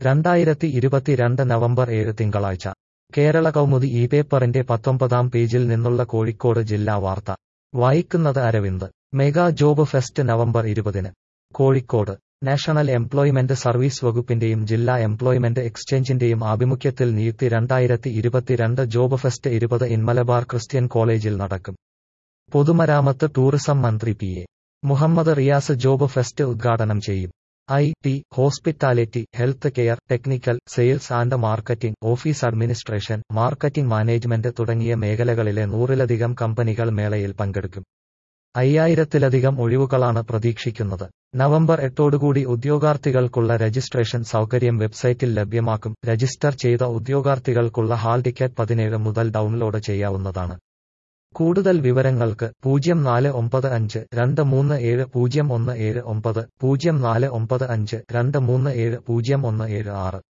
രണ്ടായിരത്തി ഇരുപത്തിരണ്ട് നവംബർ ഏഴ് തിങ്കളാഴ്ച കേരള കൗമുദി ഈ പേപ്പറിന്റെ പത്തൊമ്പതാം പേജിൽ നിന്നുള്ള കോഴിക്കോട് ജില്ലാ വാർത്ത വായിക്കുന്നത് Aravind mega job fest November ഇരുപതിന് കോഴിക്കോട് നാഷണൽ എംപ്ലോയ്മെന്റ് സർവീസ് വകുപ്പിന്റെയും ജില്ലാ എംപ്ലോയ്മെന്റ് എക്സ്ചേഞ്ചിന്റെയും ആഭിമുഖ്യത്തിൽ നീത്തി രണ്ടായിരത്തി ഇരുപത്തിരണ്ട് ജോബ് ഫെസ്റ്റ് ഇരുപത് ഇൻ മലബാർ ക്രിസ്ത്യൻ കോളേജിൽ നടക്കും പൊതുമരാമത്ത് ടൂറിസം മന്ത്രി P A Muhammad Riyas job fest ഉദ്ഘാടനം ചെയ്യും I T hospitality health care technical sales and marketing office administration marketing management തുടങ്ങിയ മേഖലകളിലെ നൂറിലധികം കമ്പനികൾ മേളയിൽ പങ്കെടുക്കും അയ്യായിരത്തിലധികം ഒഴിവുകളാണ് പ്രതീക്ഷിക്കുന്നത് നവംബർ എട്ടോടുകൂടി ഉദ്യോഗാർത്ഥികൾക്കുള്ള രജിസ്ട്രേഷൻ സൗകര്യം വെബ്സൈറ്റിൽ ലഭ്യമാക്കും രജിസ്റ്റർ ചെയ്ത ഉദ്യോഗാർത്ഥികൾക്കുള്ള ഹാൾ ടിക്കറ്റ് പതിനേഴ് മുതൽ ഡൗൺലോഡ് ചെയ്യാവുന്നതാണ് കൂടുതൽ വിവരങ്ങൾക്ക് പൂജ്യം നാല് ഒമ്പത് അഞ്ച് രണ്ട് മൂന്ന് ഏഴ് പൂജ്യം ഒന്ന് ഏഴ് ഒമ്പത് പൂജ്യം നാല് ഒമ്പത് അഞ്ച് രണ്ട് മൂന്ന് ഏഴ് പൂജ്യം ഒന്ന് ഏഴ് ആറ്